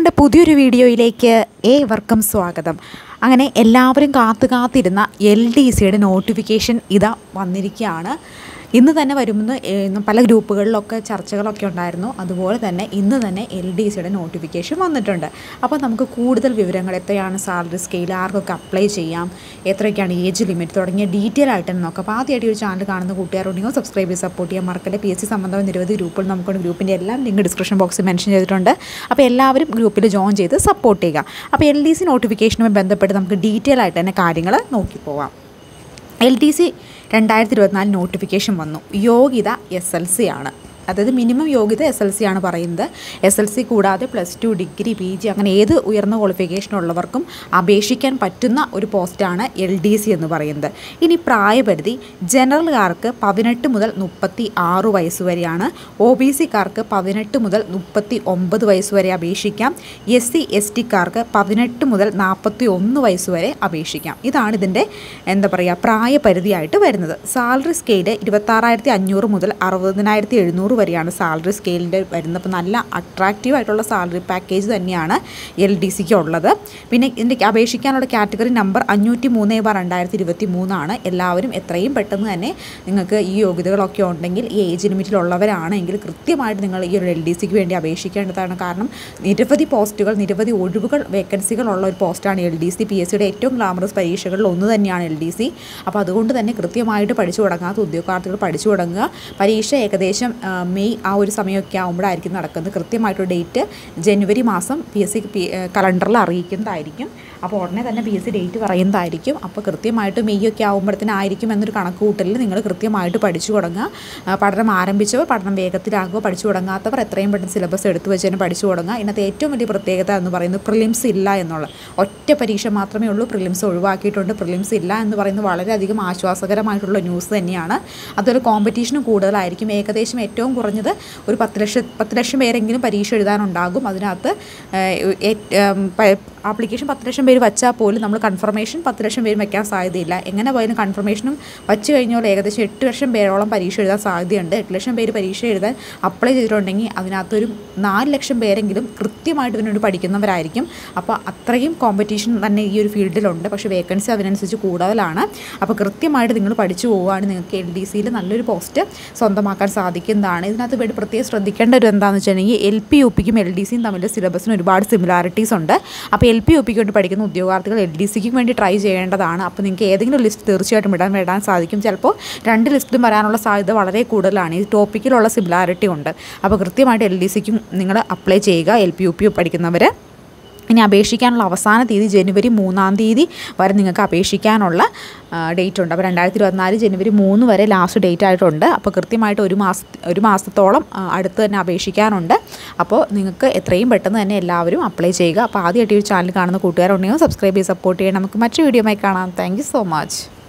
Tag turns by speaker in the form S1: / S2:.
S1: ടൗണിൻ്റെ പുതിയൊരു വീഡിയോയിലേക്ക് ഏവർക്കും സ്വാഗതം അങ്ങനെ എല്ലാവരും കാത്തു കാത്തിരുന്ന എൽ ഡി സിയുടെ നോട്ടിഫിക്കേഷൻ ഇതാ വന്നിരിക്കുകയാണ് ഇന്ന് തന്നെ വരുമെന്ന് ഏഹ് പല ഗ്രൂപ്പുകളിലൊക്കെ ചർച്ചകളൊക്കെ ഉണ്ടായിരുന്നു അതുപോലെ തന്നെ ഇന്ന് തന്നെ എൽ ഡി സിയുടെ നോട്ടിഫിക്കേഷൻ വന്നിട്ടുണ്ട് അപ്പോൾ നമുക്ക് കൂടുതൽ വിവരങ്ങൾ എത്രയാണ് സാലറി സ്കെയിൽ ആർക്കൊക്കെ അപ്ലൈ ചെയ്യാം എത്രയൊക്കെയാണ് ഏജ് ലിമിറ്റ് തുടങ്ങിയ ഡീറ്റെയിൽ ആയിട്ട് തന്നെ നോക്കാം അപ്പോൾ ആദ്യമായിട്ട് ഈ ഒരു ചാനൽ കാണുന്ന കൂട്ടുകാരുണ്ടെങ്കിൽ സബ്സ്ക്രൈബ് ചെയ്ത് സപ്പോർട്ട് ചെയ്യാൻ മറക്കല്ലേ പി എസ് സി സംബന്ധമായ നിരവധി ഗ്രൂപ്പുകൾ നമുക്കുണ്ട് ഗ്രൂപ്പിൻ്റെ എല്ലാം ലിങ്ക് ഡിസ്ക്രിപ്ഷൻ ബോക്സിൽ മെൻഷൻ ചെയ്തിട്ടുണ്ട് അപ്പോൾ എല്ലാവരും ഗ്രൂപ്പിൽ ജോയിൻ ചെയ്ത് സപ്പോർട്ട് ചെയ്യുക അപ്പോൾ എൽ ഡി സി നോട്ടിഫിക്കേഷനുമായി ബന്ധപ്പെട്ട് നമുക്ക് ഡീറ്റെയിൽ ആയിട്ട് തന്നെ കാര്യങ്ങൾ നോക്കി പോവാം എൽ ടി സി രണ്ടായിരത്തി ഇരുപത്തിനാല് നോട്ടിഫിക്കേഷൻ വന്നു യോഗ്യത എസ് എൽ സി ആണ് അതായത് മിനിമം യോഗ്യത എസ് എൽ സി ആണ് പറയുന്നത് എസ് എൽ സി കൂടാതെ plus two degree P G അങ്ങനെ ഏത് ഉയർന്ന ക്വാളിഫിക്കേഷൻ ഉള്ളവർക്കും അപേക്ഷിക്കാൻ പറ്റുന്ന ഒരു പോസ്റ്റാണ് എൽ ഡി സി എന്ന് പറയുന്നത് ഇനി പ്രായപരിധി ജനറൽകാർക്ക് പതിനെട്ട് മുതൽ മുപ്പത്തി ആറ് വയസ്സ് വരെയാണ് ഒ ബി സിക്കാർക്ക് പതിനെട്ട് മുതൽ മുപ്പത്തി ഒമ്പത് വയസ്സ് വരെ അപേക്ഷിക്കാം എസ് സി എസ് ടിക്കാർക്ക് പതിനെട്ട് മുതൽ നാൽപ്പത്തി ഒന്ന് വയസ്സ് വരെ അപേക്ഷിക്കാം ഇതാണ് ഇതിൻ്റെ എന്താ പറയുക പ്രായപരിധിയായിട്ട് വരുന്നത് സാലറി സ്കെയില് ഇരുപത്താറായിരത്തി അഞ്ഞൂറ് മുതൽ അറുപതിനായിരത്തി എഴുന്നൂറ് വരെയാണ് സാലറി സ്കെയിലിൻ്റെ വരുന്നത് അപ്പോൾ നല്ല അട്രാക്റ്റീവ് ആയിട്ടുള്ള സാലറി പാക്കേജ് തന്നെയാണ് എൽ ഡി സിക്ക് ഉള്ളത് പിന്നെ ഇതിൻ്റെ അപേക്ഷിക്കാനുള്ള കാറ്റഗറി നമ്പർ അഞ്ഞൂറ്റി മൂന്ന് ബാർ രണ്ടായിരത്തി ഇരുപത്തി മൂന്നാണ് എല്ലാവരും എത്രയും പെട്ടെന്ന് തന്നെ നിങ്ങൾക്ക് ഈ യോഗ്യതകളൊക്കെ ഉണ്ടെങ്കിൽ ഈ ഏജ് ലിമിറ്റിലുള്ളവരാണെങ്കിൽ കൃത്യമായിട്ട് നിങ്ങൾ ഈ ഒരു എൽ ഡി സിക്ക് വേണ്ടി അപേക്ഷിക്കേണ്ടതാണ് കാരണം നിരവധി പോസ്റ്റുകൾ നിരവധി ഒഴിവുകൾ വേക്കൻസികളുള്ള ഒരു പോസ്റ്റാണ് L D C P S സിയുടെ ഏറ്റവും ഗ്ലാമറസ് പരീക്ഷകളിൽ ഒന്ന് തന്നെയാണ് എൽ ഡി സി അപ്പോൾ അതുകൊണ്ട് തന്നെ കൃത്യമായിട്ട് പഠിച്ചു തുടങ്ങാത്ത ഉദ്യോഗാർത്ഥികൾ പഠിച്ചു തുടങ്ങുക പരീക്ഷ ഏകദേശം ആ, മെയ് ആ ഒരു സമയമൊക്കെ ആകുമ്പോഴായിരിക്കും നടക്കുന്നത് കൃത്യമായിട്ടൊരു ഡേറ്റ് ജനുവരി മാസം പി എസ് സി പി കലണ്ടറിൽ അറിയിക്കുന്നതായിരിക്കും അപ്പോൾ ഉടനെ തന്നെ പി എസ് സി ഡേറ്റ് പറയുന്നതായിരിക്കും അപ്പോൾ കൃത്യമായിട്ട് മെയ് ഒക്കെ ആകുമ്പോഴത്തേനായിരിക്കും എന്നൊരു കണക്ക് കൂട്ടലിൽ നിങ്ങൾ കൃത്യമായിട്ട് പഠിച്ചു തുടങ്ങുക ആ, പഠനം ആരംഭിച്ചവർ പഠനം വേഗത്തിലാകുക പഠിച്ചു തുടങ്ങാത്തവർ എത്രയും പെട്ടെന്ന് സിലബസ് എടുത്തു വെച്ച് തന്നെ പഠിച്ചു തുടങ്ങുക ഇന്നത്തെ ഏറ്റവും വലിയ പ്രത്യേകത എന്ന് പറയുന്നത് പ്രിലിംസ് ഇല്ല എന്നുള്ള ഒറ്റ പരീക്ഷ മാത്രമേ ഉള്ളൂ പ്രിലിംസ് ഒഴിവാക്കിയിട്ടുണ്ട് പ്രിലിംസ് ഇല്ല എന്ന് പറയുന്നത് വളരെയധികം ആശ്വാസകരമായിട്ടുള്ള ന്യൂസ് തന്നെയാണ് അതുപോലെ കോമ്പറ്റീഷനും കൂടുതലായിരിക്കും ഏകദേശം ഏറ്റവും കുറഞ്ഞത് ഒരു പത്ത് ലക്ഷം പത്ത് ലക്ഷം പേരെങ്കിലും പരീക്ഷ എഴുതാനുണ്ടാകും അതിനകത്ത് ആപ്ലിക്കേഷൻ പത്ത് ലക്ഷം പേര് വച്ചാൽ പോലും നമ്മൾ കൺഫർമേഷൻ പത്ത് ലക്ഷം പേര് വയ്ക്കാൻ സാധ്യതയില്ല എങ്ങനെ പോയാലും കൺഫർമേഷനും വച്ച് കഴിഞ്ഞാൽ ഏകദേശം എട്ട് ലക്ഷം പേരോളം പരീക്ഷ എഴുതാൻ സാധ്യതയുണ്ട് എട്ട് ലക്ഷം പേര് പരീക്ഷ എഴുതാൻ അപ്ലൈ ചെയ്തിട്ടുണ്ടെങ്കിൽ അതിനകത്തൊരു നാല് ലക്ഷം പേരെങ്കിലും കൃത്യമായിട്ട് ഇതിനുവേണ്ടി പഠിക്കുന്നവരായിരിക്കും അപ്പോൾ അത്രയും കോമ്പറ്റീഷൻ തന്നെ ഈ ഒരു ഫീൽഡിലുണ്ട് പക്ഷേ വേക്കൻസി അതിനനുസരിച്ച് കൂടുതലാണ് അപ്പോൾ കൃത്യമായിട്ട് നിങ്ങൾ പഠിച്ചു പോവുകയാണ് നിങ്ങൾക്ക് എൽ ഡി സിയിൽ നല്ലൊരു പോസ്റ്റ് സ്വന്തമാക്കാൻ സാധിക്കുന്നതാണ് ഇതിനകത്ത് വേണ്ടി പ്രത്യേകം ശ്രദ്ധിക്കേണ്ട ഒരു എന്താണെന്ന് വെച്ചിട്ടുണ്ടെങ്കിൽ എൽ പി യു പിക്കും എൽ ഡി സിയും തമ്മിൽ സിലബസിന് ഒരുപാട് സിമിലാരിറ്റീസ് ഉണ്ട് അപ്പോൾ എൽ പി യു പിക്ക് വേണ്ടി പഠിക്കുന്ന ഉദ്യോഗാർത്ഥികൾ എൽ ഡി സിക്കും വേണ്ടി ട്രൈ ചെയ്യേണ്ടതാണ് അപ്പോൾ നിങ്ങൾക്ക് ഏതെങ്കിലും ലിസ്റ്റ് തീർച്ചയായിട്ടും ഇടാൻ വിടാൻ സാധിക്കും ചിലപ്പോൾ രണ്ട് ലിസ്റ്റിലും വരാനുള്ള സാധ്യത വളരെ കൂടുതലാണ് ഈ ടോപ്പിക്കിലുള്ള സിമിലാരിറ്റി ഉണ്ട് അപ്പോൾ കൃത്യമായിട്ട് എൽ ഡി സിക്കും നിങ്ങൾ അപ്ലൈ ചെയ്യുക എൽ പി യു പി പഠിക്കുന്നവർ ഇനി അപേക്ഷിക്കാനുള്ള അവസാന തീയതി ജനുവരി മൂന്നാം തീയതി വരെ നിങ്ങൾക്ക് അപേക്ഷിക്കാനുള്ള ഡേറ്റ് ഉണ്ട് അപ്പോൾ രണ്ടായിരത്തി ഇരുപത്തിനാല് ജനുവരി മൂന്ന് വരെ ലാസ്റ്റ് ഡേറ്റ് ആയിട്ടുണ്ട് അപ്പോൾ കൃത്യമായിട്ട് ഒരു മാസ ഒരു മാസത്തോളം ആ, അടുത്ത് തന്നെ അപേക്ഷിക്കാനുണ്ട് അപ്പോൾ നിങ്ങൾക്ക് എത്രയും പെട്ടെന്ന് തന്നെ എല്ലാവരും അപ്ലൈ ചെയ്യുക അപ്പോൾ ആദ്യമായിട്ട് ഈ ചാനൽ കാണുന്ന കൂട്ടുകാരുണ്ടെങ്കിൽ സബ്സ്ക്രൈബ് ചെയ്ത് സപ്പോർട്ട് ചെയ്യണം നമുക്ക് മറ്റു വീഡിയോയുമായി കാണാം താങ്ക് സോ മച്ച്